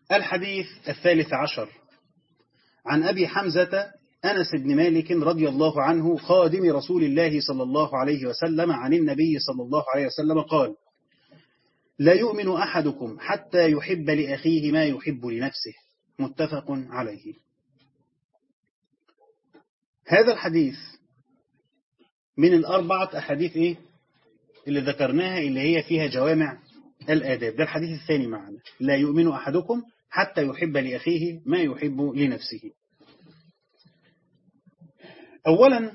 الحديث الثالث عشر عن أبي حمزة أنس بن مالك رضي الله عنه خادم رسول الله صلى الله عليه وسلم عن النبي صلى الله عليه وسلم قال لا يؤمن أحدكم حتى يحب لأخيه ما يحب لنفسه متفق عليه هذا الحديث من الأربعة أحاديث إيه اللي ذكرناها اللي هي فيها جوامع الآداب ده الحديث الثاني معنا لا يؤمن أحدكم حتى يحب لأخيه ما يحب لنفسه أولا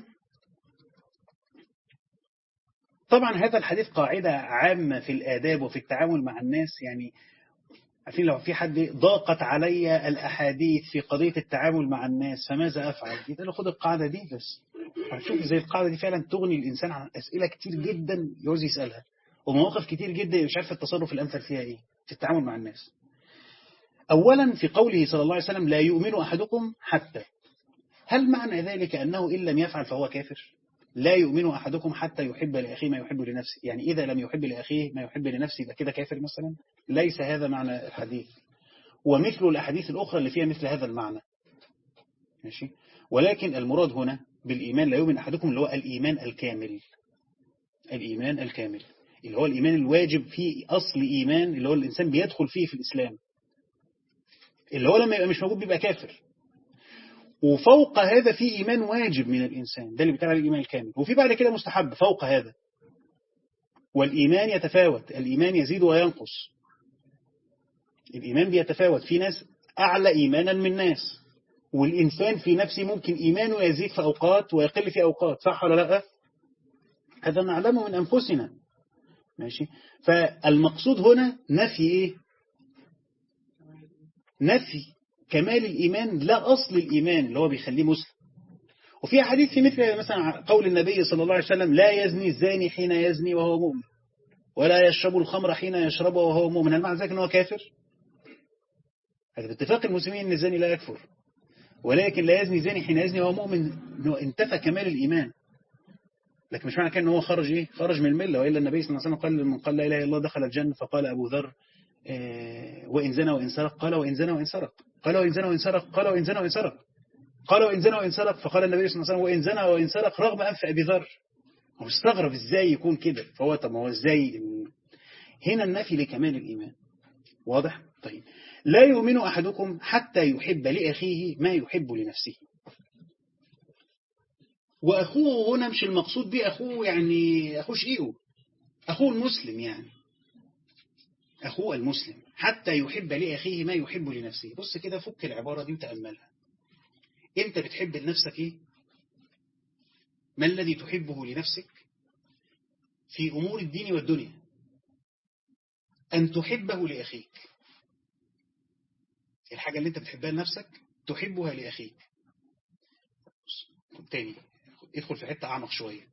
طبعا هذا الحديث قاعدة عامة في الآداب وفي التعامل مع الناس يعني عارفين لو في حد ضاقت علي الأحاديث في قضية التعامل مع الناس فماذا أفعل؟ يقول له خد القاعدة دي بس هتشوف زي القاعدة دي فعلا تغني الإنسان عن أسئلة كتير جدا يعوز يسألها ومواقف كتير جدا مش عارف التصرف الأمثل فيها إيه في التعامل مع الناس أولا في قوله صلى الله عليه وسلم لا يؤمن أحدكم حتى هل معنى ذلك أنه إن لم يفعل فهو كافر لا يؤمن أحدكم حتى يحب لأخيه ما يحب لنفسه يعني إذا لم يحب لأخيه ما يحب لنفسه يبقى كده كافر مثلا ليس هذا معنى الحديث ومثل الأحاديث الأخرى اللي فيها مثل هذا المعنى ماشي ولكن المراد هنا بالإيمان لا يؤمن أحدكم اللي هو الإيمان الكامل الإيمان الكامل اللي هو الإيمان الواجب فيه أصل إيمان اللي هو الإنسان بيدخل فيه في الإسلام اللي هو لما يبقى مش موجود بيبقى كافر وفوق هذا في إيمان واجب من الإنسان ده اللي بيتكلم على الإيمان الكامل وفي بعد كده مستحب فوق هذا والإيمان يتفاوت الإيمان يزيد وينقص الإيمان بيتفاوت في ناس أعلى إيمانا من ناس والإنسان في نفسه ممكن إيمانه يزيد في أوقات ويقل في أوقات صح ولا لا هذا نعلمه من أنفسنا ماشي فالمقصود هنا نفي إيه نفي كمال الإيمان لا أصل الإيمان اللي هو بيخليه مسلم وفي حديث في مثل مثلا قول النبي صلى الله عليه وسلم لا يزني الزاني حين يزني وهو مؤمن ولا يشرب الخمر حين يشربه وهو مؤمن هل معنى ذلك أنه كافر هذا باتفاق المسلمين أن الزاني لا يكفر ولكن لا يزني زاني حين يزني وهو مؤمن أنه انتفى كمال الإيمان لكن مش معنى كان أنه خرج إيه خرج من الملة وإلا النبي صلى الله عليه وسلم قال من قال لا إله إلا الله دخل الجنة فقال أبو ذر وإن زنى وإن سرق قال وإن زنى وإن سرق قال وإن زنى وإن سرق قال وإن زنى وإن سرق قال وإن زنى وإن سرق فقال النبي صلى الله عليه وسلم وإن زنى وإن سرق رغم أنف أبي ذر هو استغرب إزاي يكون كده فهو طب هو إزاي هنا النفي لكمال الإيمان واضح طيب لا يؤمن أحدكم حتى يحب لأخيه ما يحب لنفسه وأخوه هنا مش المقصود به أخوه يعني أخوه شقيقه أخوه المسلم يعني أخوه المسلم حتى يحب لأخيه ما يحب لنفسه بص كده فك العبارة دي وتأملها أنت بتحب لنفسك إيه ما الذي تحبه لنفسك في أمور الدين والدنيا أن تحبه لأخيك الحاجة اللي أنت بتحبها لنفسك تحبها لأخيك تاني ادخل في حتة أعمق شوية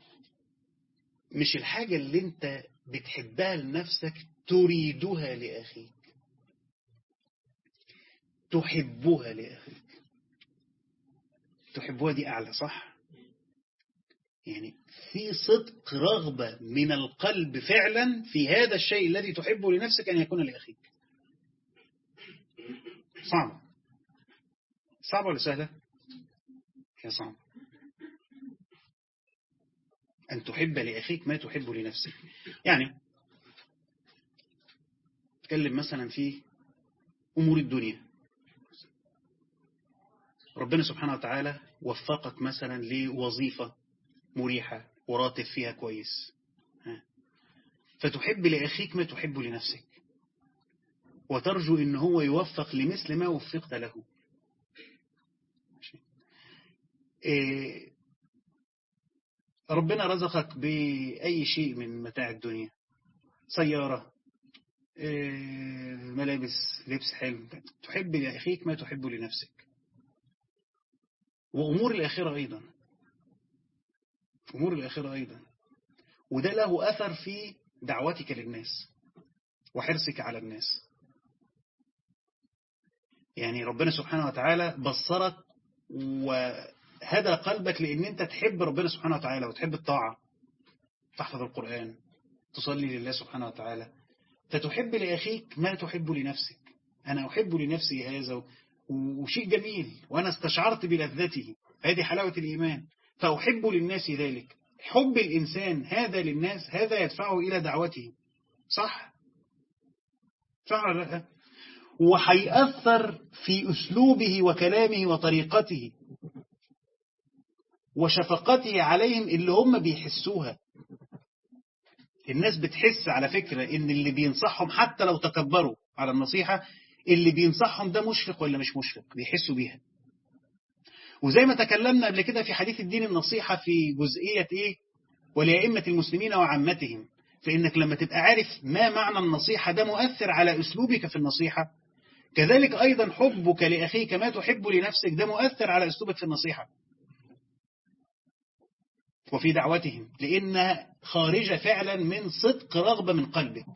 مش الحاجة اللي أنت بتحبها لنفسك تريدها لأخيك تحبها لأخيك تحبها دي أعلى صح يعني في صدق رغبة من القلب فعلا في هذا الشيء الذي تحبه لنفسك أن يكون لأخيك صعب صعب ولا سهلة هي صعب أن تحب لأخيك ما تحب لنفسك يعني تكلم مثلا في أمور الدنيا ربنا سبحانه وتعالى وفقك مثلا لوظيفة مريحة وراتب فيها كويس فتحب لأخيك ما تحب لنفسك وترجو إن هو يوفق لمثل ما وفقت له ربنا رزقك بأي شيء من متاع الدنيا سيارة ملابس لبس حلو تحب لأخيك ما تحب لنفسك وأمور الآخرة أيضا أمور الآخرة أيضا وده له أثر في دعوتك للناس وحرصك على الناس يعني ربنا سبحانه وتعالى بصرك وهدى قلبك لأن أنت تحب ربنا سبحانه وتعالى وتحب الطاعة تحفظ القرآن تصلي لله سبحانه وتعالى فتحب لأخيك ما تحب لنفسك أنا أحب لنفسي هذا وشيء جميل وأنا استشعرت بلذته هذه حلاوة الإيمان فأحب للناس ذلك حب الإنسان هذا للناس هذا يدفعه إلى دعوته صح صح ولا لا وهيأثر في أسلوبه وكلامه وطريقته وشفقته عليهم اللي هم بيحسوها الناس بتحس على فكرة ان اللي بينصحهم حتى لو تكبروا على النصيحة اللي بينصحهم ده مشفق ولا مش مشفق بيحسوا بيها وزي ما تكلمنا قبل كده في حديث الدين النصيحة في جزئية ايه ولأئمة المسلمين وعامتهم فإنك لما تبقى عارف ما معنى النصيحة ده مؤثر على أسلوبك في النصيحة كذلك أيضا حبك لأخيك ما تحب لنفسك ده مؤثر على أسلوبك في النصيحة وفي دعوتهم لأنها خارجة فعلا من صدق رغبة من قلبك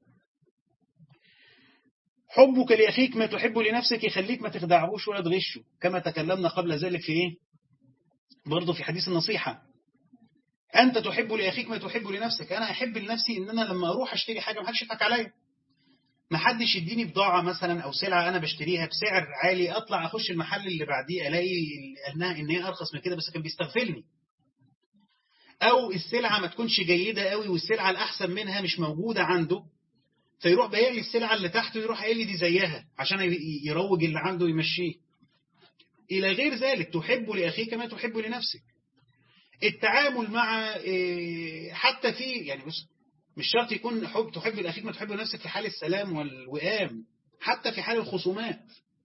حبك لأخيك ما تحب لنفسك يخليك ما تخدعهوش ولا تغشه كما تكلمنا قبل ذلك في إيه؟ برضه في حديث النصيحة أنت تحب لأخيك ما تحب لنفسك أنا أحب لنفسي إن أنا لما أروح أشتري حاجة ما حدش يضحك عليا ما حدش يديني بضاعة مثلا أو سلعة أنا بشتريها بسعر عالي أطلع أخش المحل اللي بعديه ألاقي أنها إن هي أرخص من كده بس كان بيستغفلني أو السلعة ما تكونش جيدة قوي والسلعة الأحسن منها مش موجودة عنده فيروح بايع لي السلعة اللي تحته يروح قايل لي دي زيها عشان يروج اللي عنده ويمشيه إلى غير ذلك تحب لأخيك ما تحب لنفسك التعامل مع حتى في يعني بص مش شرط يكون حب تحب لأخيك ما تحب لنفسك في حال السلام والوئام حتى في حال الخصومات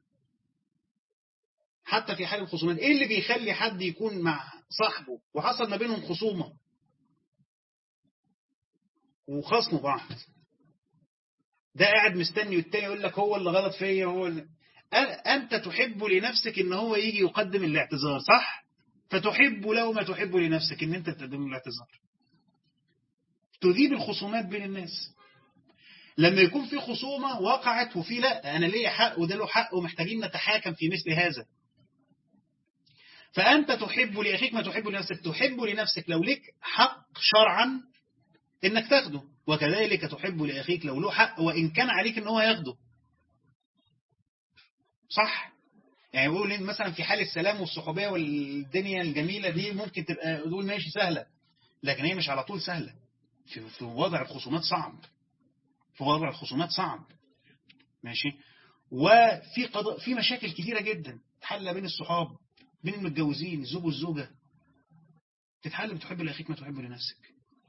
حتى في حال الخصومات ايه اللي بيخلي حد يكون مع صاحبه وحصل ما بينهم خصومة وخصموا بعض ده قاعد مستني والتاني يقول لك هو اللي غلط فيا هو اللي... أنت تحب لنفسك إن هو يجي يقدم الاعتذار صح؟ فتحب له ما تحب لنفسك إن أنت تقدم له الاعتذار تذيب الخصومات بين الناس لما يكون في خصومة وقعت وفي لا أنا ليا حق وده له حق ومحتاجين نتحاكم في مثل هذا فأنت تحب لأخيك ما تحب لنفسك تحب لنفسك لو لك حق شرعا إنك تاخده وكذلك تحب لأخيك لو له حق وإن كان عليك إن هو ياخده صح يعني بقول مثلا في حال السلام والصحوبية والدنيا الجميلة دي ممكن تبقى دول ماشي سهلة لكن هي مش على طول سهلة في, في وضع الخصومات صعب في وضع الخصومات صعب ماشي وفي قضاء في مشاكل كثيرة جدا تحل بين الصحاب بين المتجوزين الزوج والزوجة تتحل بتحب لأخيك ما تحب لنفسك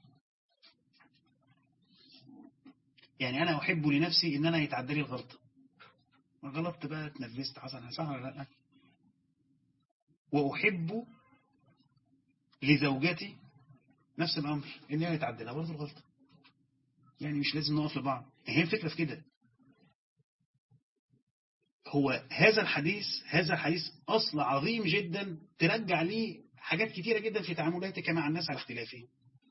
يعني أنا أحب لنفسي إن أنا يتعدى لي الغلطة غلطت بقى اتنفست حصل حصل ولا لا وأحب لزوجتي نفس الأمر إن هي يتعدى لها برضه الغلطة يعني مش لازم نقف لبعض هي الفكرة في كده هو هذا الحديث هذا الحديث أصل عظيم جدا ترجع ليه حاجات كتيرة جدا في تعاملاتك مع الناس على اختلافهم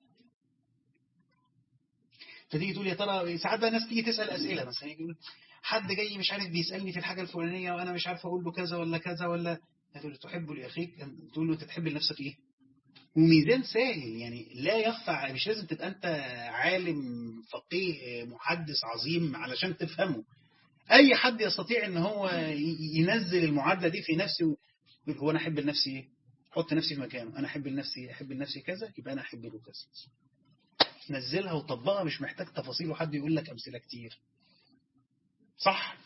فتيجي تقول يا ترى ساعات بقى ناس تيجي تسأل أسئلة مثلا يقول حد جاي مش عارف بيسألني في الحاجة الفلانية وأنا مش عارف أقول له كذا ولا كذا ولا تقول له تحب لأخيك تقول له أنت تحب لنفسك إيه وميزان سهل يعني لا يخفى مش لازم تبقى أنت عالم فقيه محدث عظيم علشان تفهمه أي حد يستطيع أن هو ينزل المعادلة دي في نفسه هو أنا أحب لنفسي إيه حط نفسي في مكانه أنا أحب لنفسي أحب لنفسي كذا يبقى أنا أحب له كذا نزلها وطبقها مش محتاج تفاصيل وحد يقول لك أمثلة كتير صح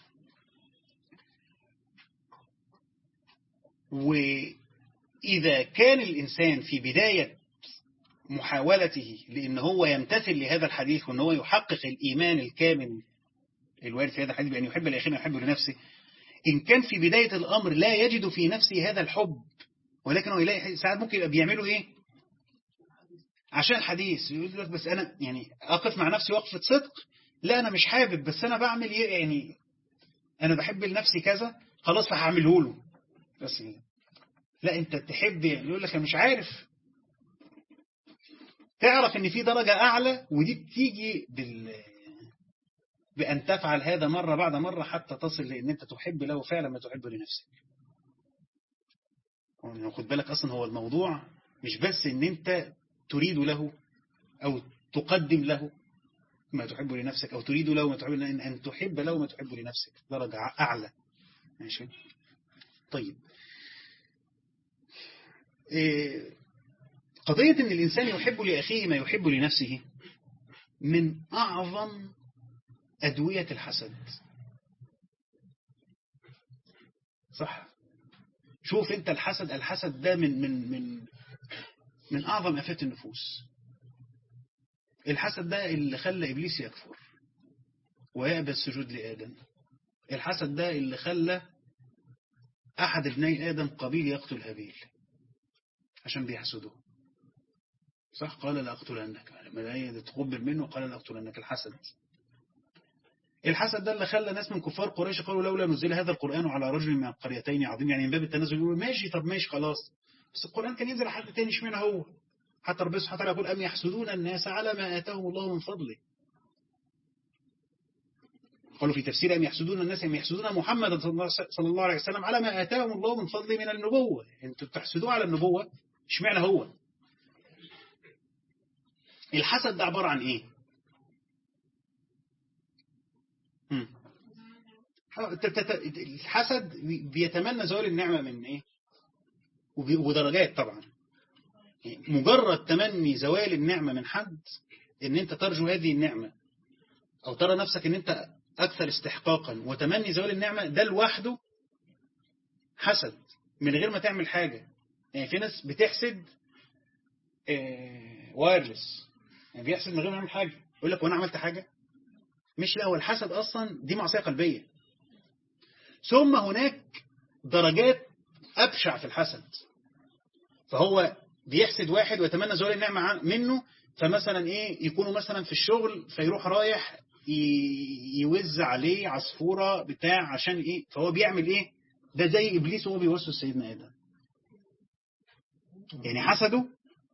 وإذا كان الإنسان في بداية محاولته لأن هو يمتثل لهذا الحديث وأن هو يحقق الإيمان الكامل الوارد في هذا الحديث بأن يحب الآخرين ويحب لنفسه إن كان في بداية الأمر لا يجد في نفسه هذا الحب ولكن هو يلاقي ساعات ممكن يبقى بيعملوا إيه عشان الحديث يقول لك بس أنا يعني أقف مع نفسي وقفة صدق لا أنا مش حابب بس أنا بعمل إيه يعني أنا بحب لنفسي كذا خلاص فهعمله له بس لا أنت تحب يقول لك أنا مش عارف تعرف ان في درجة اعلى ودي بتيجي بال بأن تفعل هذا مرة بعد مرة حتى تصل لأن أنت تحب له فعلا ما تحب لنفسك خد بالك أصلا هو الموضوع مش بس أن أنت تريد له أو تقدم له ما تحب لنفسك أو تريد له ما تحب أن, أن تحب له ما تحب لنفسك درجة أعلى ماشي طيب إيه قضية أن الإنسان يحب لأخيه ما يحب لنفسه من أعظم أدوية الحسد صح شوف أنت الحسد الحسد ده من من من من أعظم أفات النفوس الحسد ده اللي خلى إبليس يكفر ويأبى السجود لآدم الحسد ده اللي خلى أحد ابني آدم قبيل يقتل هابيل عشان بيحسده صح قال لأقتلنك لما تقبل منه قال لأقتلنك الحسد الحسد ده اللي خلى ناس من كفار قريش قالوا لولا نزل هذا القرآن على رجل من القريتين عظيم يعني من باب التنازل يقولوا ماشي طب ماشي خلاص بس القرآن كان ينزل على حد تاني اشمعنى هو حتى ربنا سبحانه وتعالى يقول أم يحسدون الناس على ما آتاهم الله من فضله قالوا في تفسير أم يحسدون الناس أم يحسدون محمد صلى الله عليه وسلم على ما آتاهم الله من فضله من النبوة انتوا بتحسدوه على النبوة اشمعنى هو الحسد ده عبارة عن ايه هم. الحسد بيتمنى زوال النعمة من ايه ودرجات طبعا مجرد تمني زوال النعمة من حد ان انت ترجو هذه النعمة او ترى نفسك ان انت اكثر استحقاقا وتمني زوال النعمة ده لوحده حسد من غير ما تعمل حاجة يعني في ناس بتحسد اه وايرلس يعني بيحسد من غير ما يعمل حاجة يقول لك وانا عملت حاجة مش لا هو الحسد اصلا دي معصية قلبية ثم هناك درجات ابشع في الحسد فهو بيحسد واحد ويتمنى زوال النعمة منه فمثلا ايه يكونوا مثلا في الشغل فيروح رايح يوز عليه عصفورة بتاع عشان ايه فهو بيعمل ايه ده زي ابليس وهو بيوسوس سيدنا ادم يعني حسده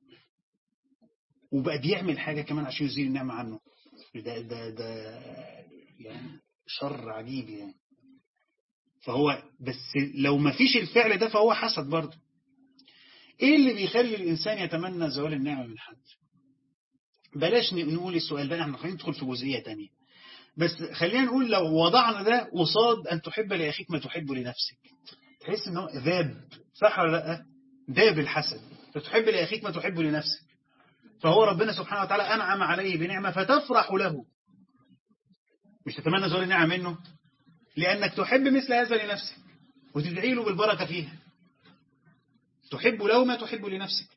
وبقى بيعمل حاجة كمان عشان يزيل النعمة عنه ده ده ده يعني شر عجيب يعني فهو بس لو ما فيش الفعل ده فهو حسد برضه ايه اللي بيخلي الانسان يتمنى زوال النعمة من حد بلاش نقول السؤال ده احنا خلينا ندخل في جزئية تانية بس خلينا نقول لو وضعنا ده قصاد ان تحب لاخيك ما تحب لنفسك تحس ان هو ذاب صح ولا لا ذاب الحسد فتحب لاخيك ما تحب لنفسك فهو ربنا سبحانه وتعالى انعم عليه بنعمة فتفرح له مش تتمنى زوال النعمة منه لانك تحب مثل هذا لنفسك وتدعي له بالبركة فيها تحب له ما تحب لنفسك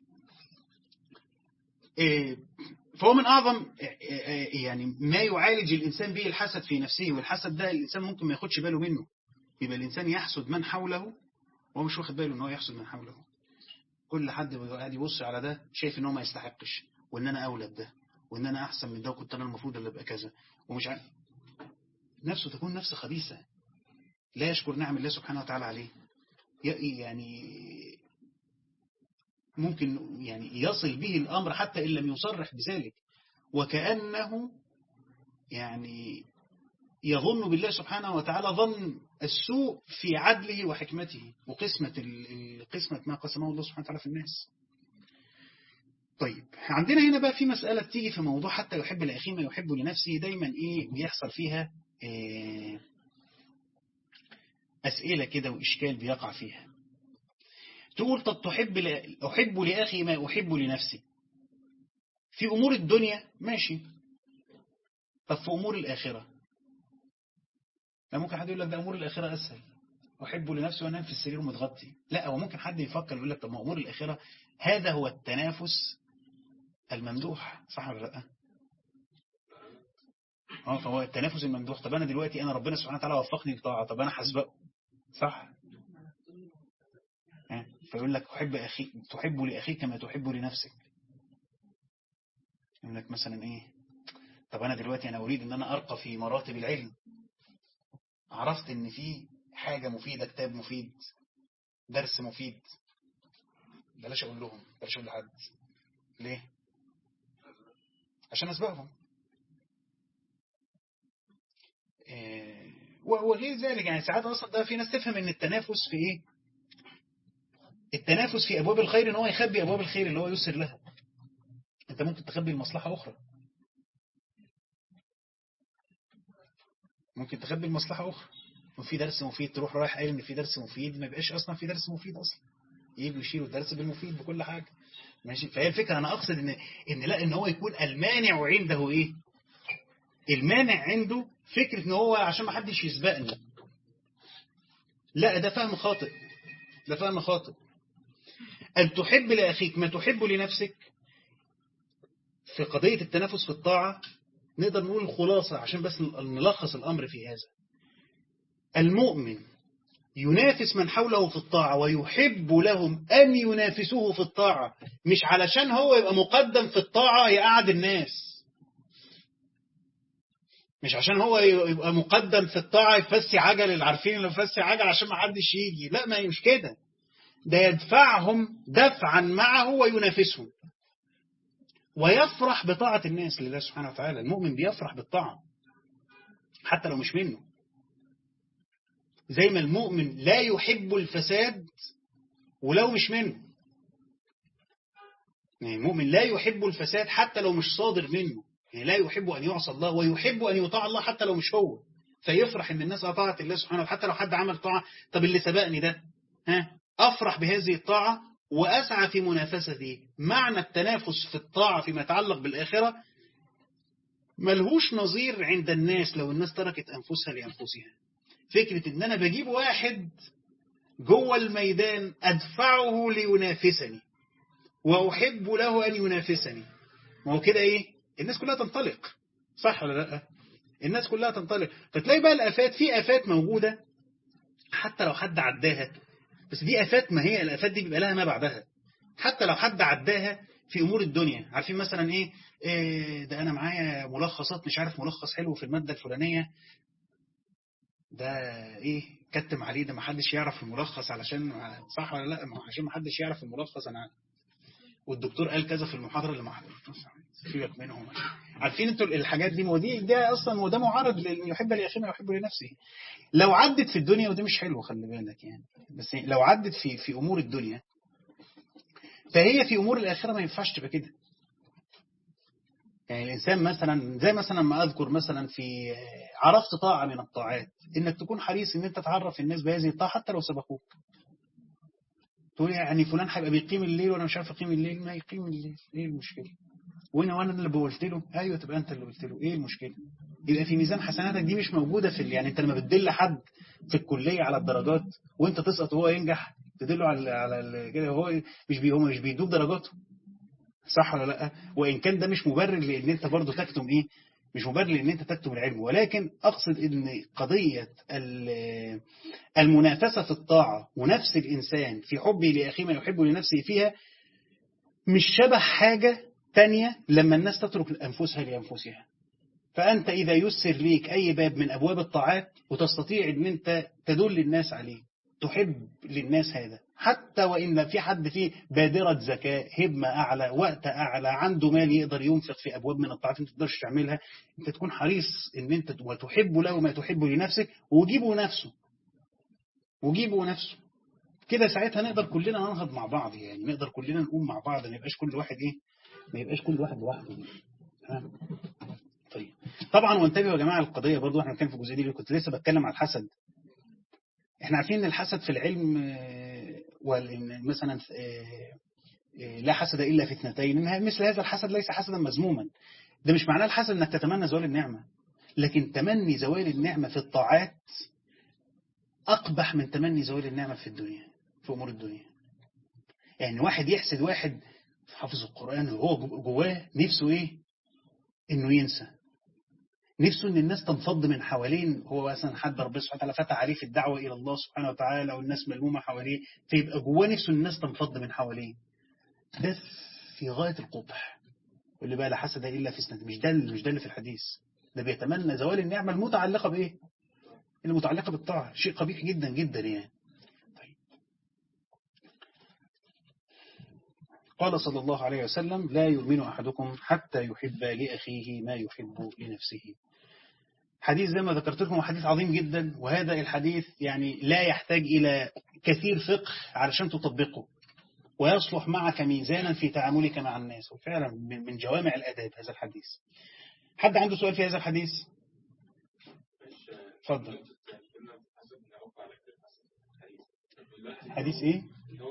فهو من أعظم يعني ما يعالج الإنسان به الحسد في نفسه والحسد ده الإنسان ممكن ما ياخدش باله منه يبقى الإنسان يحسد من حوله وهو مش واخد باله ان هو يحسد من حوله كل حد قاعد يبص على ده شايف ان هو ما يستحقش وان انا اولى بده وان انا احسن من ده وكنت انا المفروض اللي ابقى كذا ومش عارف نفسه تكون نفس خبيثة لا يشكر نعم الله سبحانه وتعالى عليه يعني ممكن يعني يصل به الأمر حتى إن لم يصرح بذلك وكأنه يعني يظن بالله سبحانه وتعالى ظن السوء في عدله وحكمته وقسمة قسمة ما قسمه الله سبحانه وتعالى في الناس طيب عندنا هنا بقى في مسألة تيجي في موضوع حتى يحب لأخيه ما يحب لنفسه دايما إيه بيحصل فيها إيه أسئلة كده وإشكال بيقع فيها تقول طب تحب ل... أحب لأخي ما أحب لنفسي في أمور الدنيا ماشي طب في أمور الآخرة لا ممكن حد يقول لك ده أمور الآخرة أسهل أحب لنفسي وأنام في السرير متغطي لا هو ممكن حد يفكر يقول لك طب ما أمور الآخرة هذا هو التنافس الممدوح صح ولا لا اه فهو التنافس الممدوح طب أنا دلوقتي أنا ربنا سبحانه وتعالى وفقني لطاعة طب أنا حسبقه صح فيقول لك أحب أخي تحب لأخيك ما تحب لنفسك يقول لك مثلا إيه طب أنا دلوقتي أنا أريد أن أنا أرقى في مراتب العلم عرفت أن في حاجة مفيدة كتاب مفيد درس مفيد بلاش أقول لهم بلاش أقول لحد ليه عشان أسبقهم إيه وغير ذلك يعني ساعات أصلا ده في ناس تفهم أن التنافس في إيه التنافس في أبواب الخير ان هو يخبي أبواب الخير اللي هو يسر لها أنت ممكن تخبي المصلحة أخرى ممكن تخبي المصلحة أخرى وفي درس مفيد تروح رايح قايل إن في درس مفيد ما يبقاش أصلا في درس مفيد أصلا يجوا يشيلوا الدرس بالمفيد بكل حاجة ماشي فهي الفكرة أنا أقصد إن إن لا إن هو يكون المانع عنده إيه المانع عنده فكرة إن هو عشان ما حدش يسبقني لا ده فهم خاطئ ده فهم خاطئ أن تحب لأخيك ما تحب لنفسك في قضية التنافس في الطاعة نقدر نقول الخلاصة عشان بس نلخص الأمر في هذا المؤمن ينافس من حوله في الطاعة ويحب لهم أن ينافسوه في الطاعة مش علشان هو يبقى مقدم في الطاعة يقعد الناس مش عشان هو يبقى مقدم في الطاعة يفسي عجل اللي عارفين اللي يفسي عجل عشان ما حدش يجي لا ما هي مش كده ده يدفعهم دفعا معه وينافسهم ويفرح بطاعة الناس لله سبحانه وتعالى المؤمن بيفرح بالطاعة حتى لو مش منه زي ما المؤمن لا يحب الفساد ولو مش منه يعني المؤمن لا يحب الفساد حتى لو مش صادر منه يعني لا يحب أن يعصى الله ويحب أن يطاع الله حتى لو مش هو فيفرح ان الناس أطاعت الله سبحانه وتعالى حتى لو حد عمل طاعة طب اللي سبقني ده ها أفرح بهذه الطاعة وأسعى في منافسته معنى التنافس في الطاعة فيما يتعلق بالآخرة ملهوش نظير عند الناس لو الناس تركت أنفسها لأنفسها فكرة ان انا بجيب واحد جوه الميدان ادفعه لينافسني واحب له ان ينافسني ما هو كده ايه الناس كلها تنطلق صح ولا لا الناس كلها تنطلق فتلاقي بقى الافات في افات موجودة حتى لو حد عداها بس دي افات ما هي الافات دي بيبقى لها ما بعدها حتى لو حد عداها في امور الدنيا عارفين مثلا ايه, إيه ده انا معايا ملخصات مش عارف ملخص حلو في المادة الفلانية ده ايه كتم عليه ده ما حدش يعرف الملخص علشان صح ولا لا ما عشان ما حدش يعرف الملخص انا والدكتور قال كذا في المحاضره اللي ما حضرتوش سيبك منهم عارفين انتوا الحاجات دي ودي ده اصلا وده معرض لان يحب لاخيه ما يحب لنفسه لو عدت في الدنيا ودي مش حلوه خلي بالك يعني بس لو عدت في في امور الدنيا فهي في امور الاخره ما ينفعش تبقى كده يعني الإنسان مثلا زي مثلا ما أذكر مثلا في عرفت طاعة من الطاعات إنك تكون حريص إن أنت تعرف الناس بهذه الطاعة حتى لو سبقوك تقول يعني فلان هيبقى بيقيم الليل وأنا مش عارف أقيم الليل ما يقيم الليل إيه المشكلة وأنا وأنا اللي قلت له أيوة تبقى أنت اللي قلت له إيه المشكلة يبقى في ميزان حسناتك دي مش موجودة في يعني أنت لما بتدل حد في الكلية على الدرجات وأنت تسقط وهو ينجح تدله على على كده هو مش بي هو مش بيدوب درجاته صح ولا لا وإن كان ده مش مبرر لأن أنت برضو تكتم إيه مش مبرر لأن أنت تكتم العلم ولكن أقصد أن قضية المنافسة في الطاعة ونفس الإنسان في حبه لأخيه ما يحب لنفسه فيها مش شبه حاجة تانية لما الناس تترك أنفسها لأنفسها فأنت إذا يسر ليك أي باب من أبواب الطاعات وتستطيع أن أنت تدل الناس عليه تحب للناس هذا حتى وإن في حد فيه بادرة ذكاء همة أعلى وقت أعلى عنده مال يقدر ينفق في أبواب من الطاعات أنت تقدرش تعملها أنت تكون حريص أن أنت وتحب له ما تحب لنفسك وجيبه نفسه وجيبه نفسه كده ساعتها نقدر كلنا ننهض مع بعض يعني نقدر كلنا نقوم مع بعض ما يبقاش كل واحد إيه ما يبقاش كل واحد لوحده تمام طيب طبعا وانتبهوا يا جماعة القضية برضو احنا كان في الجزئية دي اللي كنت لسه بتكلم على الحسد احنا عارفين ان الحسد في العلم مثلا لا حسد إلا في اثنتين مثل هذا الحسد ليس حسدا مذموما ده مش معناه الحسد انك تتمنى زوال النعمة لكن تمني زوال النعمة في الطاعات أقبح من تمني زوال النعمة في الدنيا في أمور الدنيا يعني واحد يحسد واحد حافظ القرآن وهو جواه نفسه إيه إنه ينسى نفسه ان الناس تنفض من حوالين هو مثلا حد ربنا سبحانه وتعالى فتح عليه في الدعوة إلى الله سبحانه وتعالى والناس ملمومة حواليه فيبقى جواه نفسه ان الناس تنفض من حواليه ده في غاية القبح واللي بقى لا حسد إلا في سنة مش ده مش ده اللي في الحديث ده بيتمنى زوال النعمة المتعلقة بإيه المتعلقة بالطاعة شيء قبيح جدا جدا يعني طيب. قال صلى الله عليه وسلم لا يؤمن أحدكم حتى يحب لأخيه ما يحب لنفسه حديث زي ما ذكرت لكم حديث عظيم جدا وهذا الحديث يعني لا يحتاج إلى كثير فقه علشان تطبقه ويصلح معك ميزانا في تعاملك مع الناس وفعلا من جوامع الأداب هذا الحديث حد عنده سؤال في هذا الحديث اتفضل حديث ايه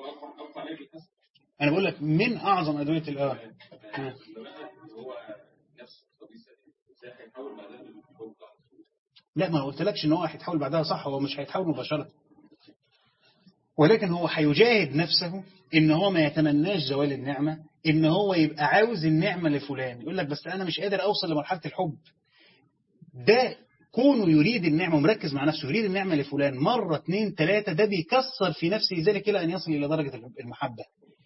انا بقول لك من اعظم ادويه الاه لا ما قلتلكش ان هو هيتحول بعدها صح هو مش هيتحول مباشره ولكن هو هيجاهد نفسه ان هو ما يتمناش زوال النعمه ان هو يبقى عاوز النعمه لفلان يقول لك بس انا مش قادر اوصل لمرحله الحب ده كونه يريد النعمة ومركز مع نفسه يريد النعمة لفلان مرة اثنين ثلاثة ده بيكسر في نفسه ذلك إلى أن يصل إلى درجة المحبة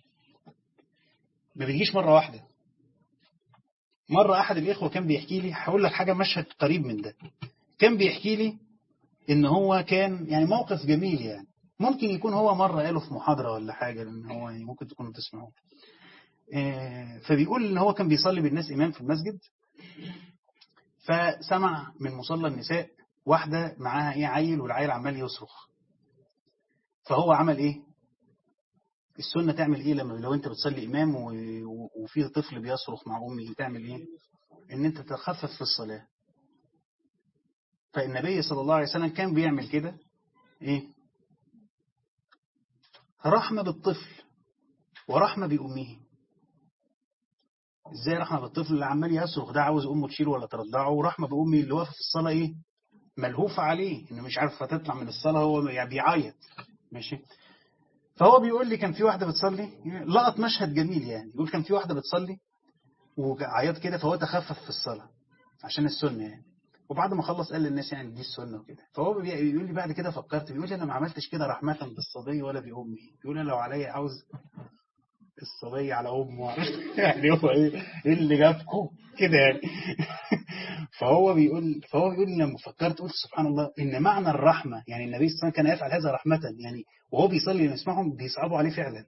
ما بيجيش مرة واحدة مرة أحد الإخوة كان بيحكي لي هقول لك حاجة مشهد قريب من ده كان بيحكي لي إن هو كان يعني موقف جميل يعني ممكن يكون هو مرة قاله في محاضرة ولا حاجة لأن هو يعني ممكن تكونوا تسمعوه فبيقول إن هو كان بيصلي بالناس إمام في المسجد فسمع من مصلى النساء واحدة معاها ايه عيل والعيل عمال يصرخ فهو عمل ايه السنة تعمل ايه لما لو انت بتصلي امام وفي طفل بيصرخ مع امي تعمل ايه ان انت تخفف في الصلاة فالنبي صلى الله عليه وسلم كان بيعمل كده ايه رحمة بالطفل ورحمة بأمه ازاي رحمة بالطفل اللي عمال يصرخ ده عاوز امه تشيله ولا ترضعه ورحمة بامي اللي واقف في الصلاة ايه ملهوفة عليه انه مش عارف هتطلع من الصلاة هو يعني بيعيط ماشي فهو بيقول لي كان في واحدة بتصلي لقط مشهد جميل يعني يقول كان في واحدة بتصلي وعيط كده فهو تخفف في الصلاة عشان السنة يعني وبعد ما خلص قال للناس يعني دي السنة وكده فهو بيقول لي بعد كده فكرت بيقول لي انا ما عملتش كده رحمة بالصبي ولا بأمي بيقول انا لو عليا عاوز الصبي على أمه يعني هو إيه إيه اللي جابكم كده يعني فهو بيقول فهو بيقول لما فكرت قلت سبحان الله إن معنى الرحمة يعني النبي صلى الله عليه وسلم كان يفعل هذا رحمة يعني وهو بيصلي نسمعهم بيصعبوا عليه فعلا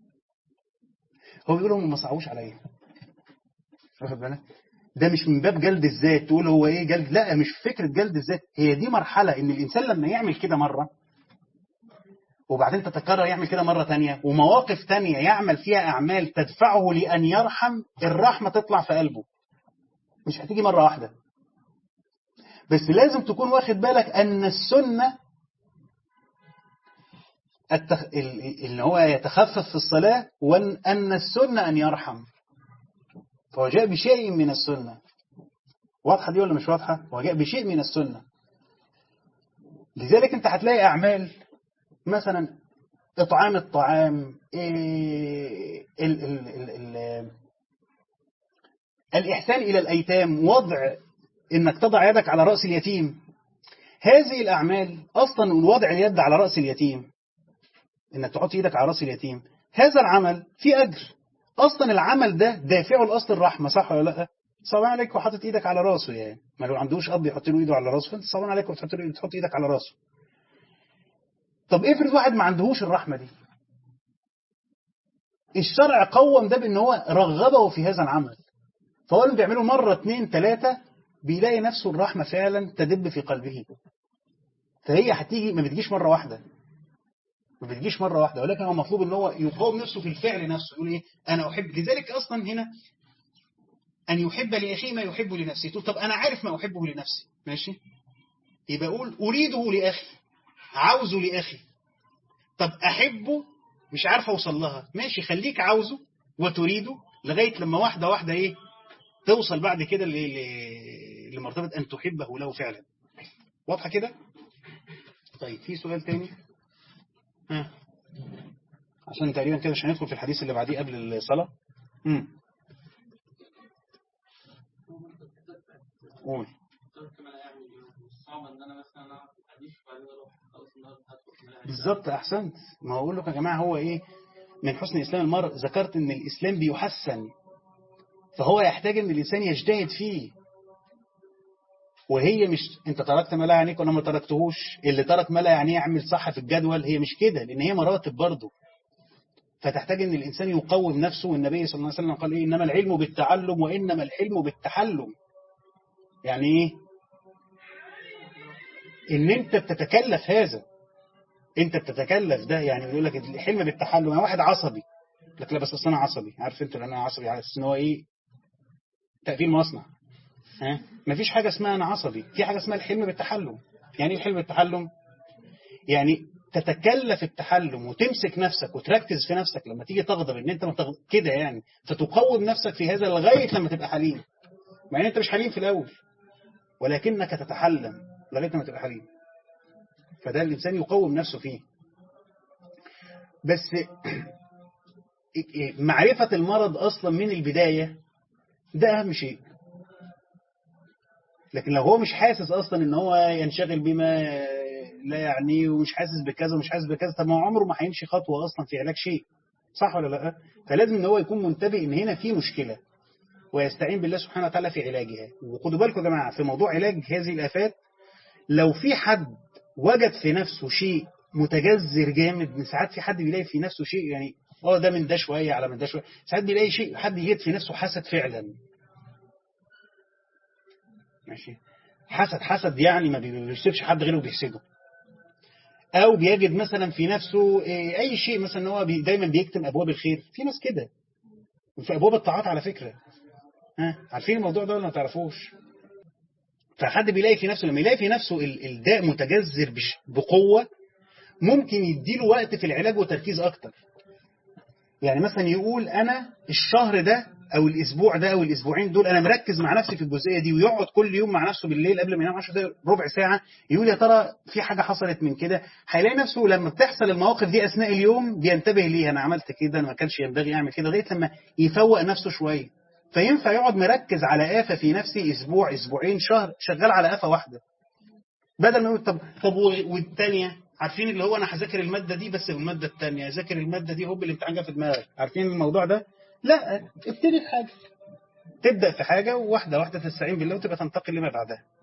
هو بيقول هم ما صعبوش عليا واخد بالك ده مش من باب جلد الذات تقول هو ايه جلد لا مش فكرة جلد الذات هي دي مرحلة ان الانسان لما يعمل كده مرة وبعدين تتكرر يعمل كده مرة تانية ومواقف تانية يعمل فيها أعمال تدفعه لأن يرحم الرحمة تطلع في قلبه مش هتيجي مرة واحدة بس لازم تكون واخد بالك أن السنة التخ... اللي هو يتخفف في الصلاة وأن السنة أن يرحم فهو جاء بشيء من السنة واضحة دي ولا مش واضحة هو جاء بشيء من السنة لذلك انت هتلاقي أعمال مثلا إطعام الطعام إيه ال ال ال ال الإحسان إلى الأيتام وضع إنك تضع يدك على رأس اليتيم هذه الأعمال أصلا وضع اليد على رأس اليتيم إنك تحط يدك على رأس اليتيم هذا العمل فيه أجر أصلا العمل ده دافعه الأصل الرحمة صح ولا لا صباح عليك وحاطط إيدك على راسه يعني ما لو عندوش أب يحط له إيده على راسه فأنت صباح عليك وتحط له تحط إيدك على راسه طب افرض واحد ما عندهوش الرحمة دي الشرع قوم ده بأن هو رغبه في هذا العمل فهو اللي بيعمله مرة اتنين ثلاثة بيلاقي نفسه الرحمة فعلا تدب في قلبه فهي هتيجي ما بتجيش مرة واحدة ما بتجيش مرة واحدة ولكن هو مطلوب ان هو يقاوم نفسه في الفعل نفسه يقول ايه انا احب لذلك اصلا هنا ان يحب لاخيه ما يحب لنفسه تقول طب انا عارف ما احبه لنفسي ماشي يبقى اقول اريده لاخي عاوزه لاخي طب احبه مش عارف اوصل لها ماشي خليك عاوزه وتريده لغاية لما واحدة واحدة ايه توصل بعد كده لمرتبة ان تحبه له فعلا واضحة كده طيب في سؤال تاني ها عشان تقريبا كده مش هندخل في الحديث اللي بعديه قبل الصلاة امم قول بالظبط احسنت ما هقول لك يا جماعه هو ايه من حسن اسلام المرء ذكرت ان الاسلام بيحسن فهو يحتاج ان الانسان يجتهد فيه وهي مش انت تركت ما لا يعنيك وانا ما تركتهوش اللي ترك ما لا يعنيه يعمل صح في الجدول هي مش كده لان هي مراتب برضه فتحتاج ان الانسان يقوم نفسه والنبي صلى الله عليه وسلم قال ايه انما العلم بالتعلم وانما الحلم بالتحلم يعني ايه ان انت بتتكلف هذا انت بتتكلف ده يعني يقول لك الحلم بالتحلم يعني واحد عصبي لك لا بس اصل انا عصبي عارف انت انا عصبي على اساس ان هو ايه تقفيل مصنع ها مفيش حاجه اسمها انا عصبي في حاجه اسمها الحلم بالتحلم يعني ايه حلم التحلم يعني تتكلف التحلم وتمسك نفسك وتركز في نفسك لما تيجي تغضب ان انت متغ... كده يعني فتقوم نفسك في هذا لغايه لما تبقى حليم مع ان انت مش حليم في الاول ولكنك تتحلم لغايه لما تبقى حليم فده الانسان يقوم نفسه فيه بس معرفة المرض أصلا من البداية ده أهم شيء لكن لو هو مش حاسس أصلا إن هو ينشغل بما لا يعنيه ومش حاسس بكذا ومش حاسس بكذا طب ما هو عمره ما هيمشي خطوة أصلا في علاج شيء صح ولا لا فلازم إن هو يكون منتبه إن هنا في مشكلة ويستعين بالله سبحانه وتعالى في علاجها وخدوا بالكم يا جماعة في موضوع علاج هذه الآفات لو في حد وجد في نفسه شيء متجذر جامد من ساعات في حد بيلاقي في نفسه شيء يعني اه ده من ده شوية على من ده شوية ساعات بيلاقي شيء حد يجد في نفسه حسد فعلا ماشي حسد حسد يعني ما بيسيبش حد غيره بيحسده او بيجد مثلا في نفسه اي شيء مثلا هو بي دايما بيكتم ابواب الخير في ناس كده وفي ابواب الطاعات على فكرة ها عارفين الموضوع ده ولا ما تعرفوش فحد بيلاقي في نفسه لما يلاقي في نفسه الداء متجذر بقوة ممكن يديله وقت في العلاج وتركيز أكتر يعني مثلا يقول أنا الشهر ده أو الأسبوع ده أو الأسبوعين دول أنا مركز مع نفسي في الجزئية دي ويقعد كل يوم مع نفسه بالليل قبل ما ينام 10 دقايق ربع ساعة يقول يا ترى في حاجة حصلت من كده هيلاقي نفسه لما بتحصل المواقف دي أثناء اليوم بينتبه ليها أنا عملت كده أنا ما كانش ينبغي أعمل كده لغاية لما يفوق نفسه شوية فينفع يقعد مركز على آفة في نفسه أسبوع أسبوعين شهر شغال على آفة واحدة بدل ما يقول طب طب والثانية عارفين اللي هو أنا هذاكر المادة دي بس بالمادة الثانية أذاكر المادة دي هوب الامتحان جه في دماغك عارفين الموضوع ده لا ابتدي في حاجة تبدأ في حاجة وواحدة واحدة تستعين بالله وتبقى تنتقل لما بعدها